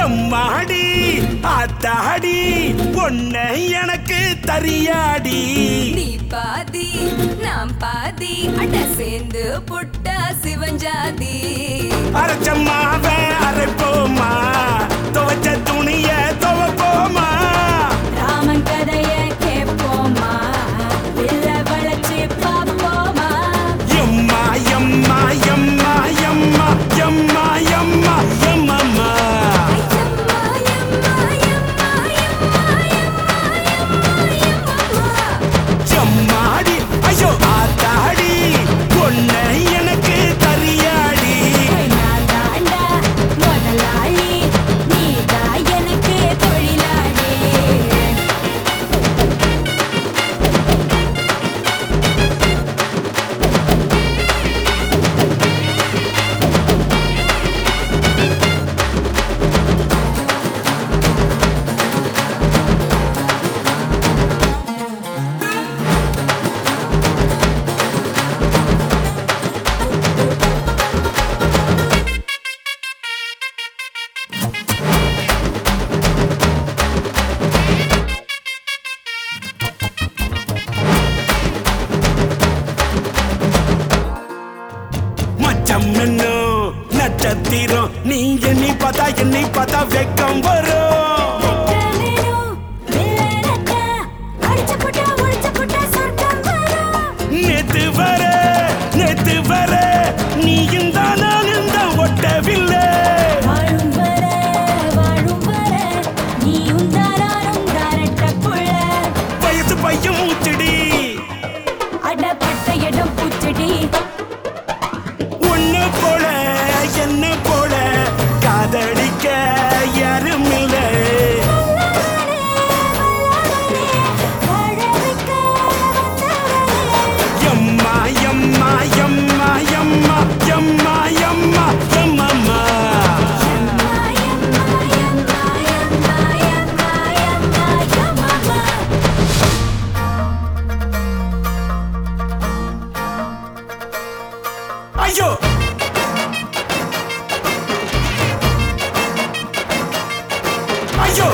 எம்மாடி ஆத்தாடி பொண்ண எனக்கு தரியாடி நீ பாதி நாம் பாதி அட சேர்ந்து புட்டா சிவஞ்சாதி அரைச்சம்மாவ அரைப்போமா துவைச்ச துணிய துவைப்போமா ராமன் கதைய கேட்போமா இல்ல வளைச்சு பாப்போமா எம்மா எம்மா எம்மா எம்மா எம்மா எம்மா எம்மம்மா எம்மா, எம்மா, எம்மா, எம்மா, எம்மா, எம்மா, எம்மம்மா. எம்மாடி ஐயோ ஆத்தாடி பொண்ண எனக்கு தரியாடி நான் தாண்டா முதலாளி நீதான் எனக்கு தொழிலாளி மச்சம் என்ன நட்சத்திரம் நீ எண்ணி பார்த்தா எண்ணி பார்த்தா வெக்கம் வரும் நேத்து வர நேத்து வர நீ இந்த நானும் தான் ஒட்டவில்லை வயசு பையன் மூச்சுடி ஒண்ணு போல என்ன போல காதலிக்க யாரும் இல்லை எம்மா எம்மா எம்மா எம்மா எம்மா எம்மா எம்மம்மா ஐயோ ஐயோ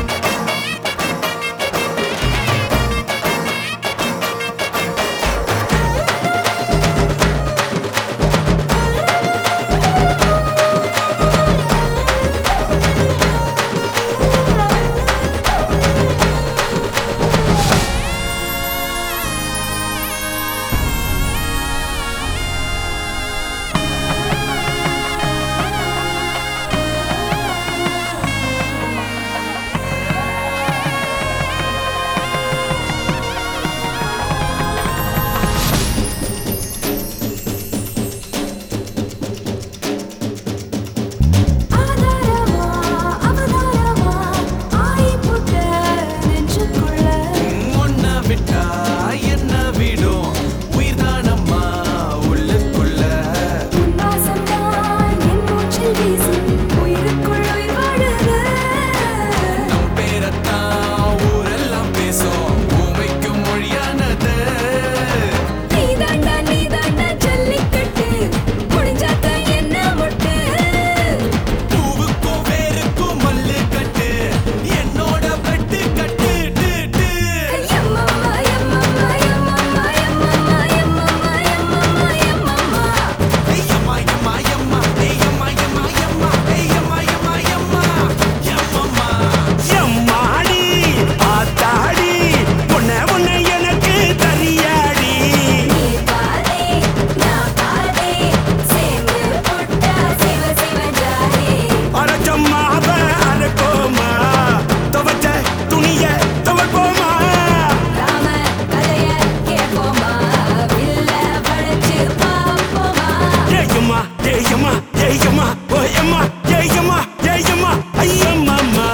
ஒன்ன விட்டா என்ன விடும் உயிர்தானம்மா உள்ளுக்குள்ள நம் பேரத்தான் ஊரெல்லாம் பேசும் ஊமைக்கும் மொழியானது பூவுக்கும் வேருக்கும் மல்லு கட்டு என்னோட வெட்டு கட்டு டு, டு. ஐயம்மா, எம்மா, எம்மா, ஏயம்மா, எம்மா, எம்மா, ஏயம்மா, எம்மா, எம்மா, எம்மம்மா. எம்மாடி ஆத்தாடி பொண்ண பொண்ண எனக்கு தரியாடி அரைச்சம்மாவ அரைப்போமா துவைச்ச துணிய துவைப்போமா ஏயம்மா ஏயம்மா ஏயம்மா ஓயம்மா ஏயம்மா ஏயம்மா ஐயம்மாம்மா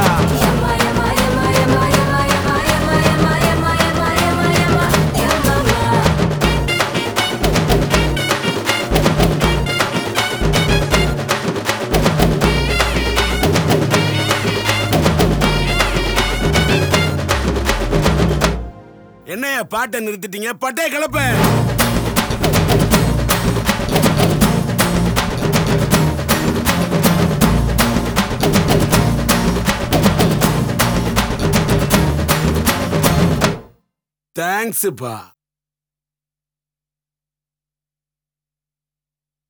என்னைய பாட்டை நிறுத்திட்டீங்க பட்டே கிளப்ப தேங்க்ஸ்ப்பா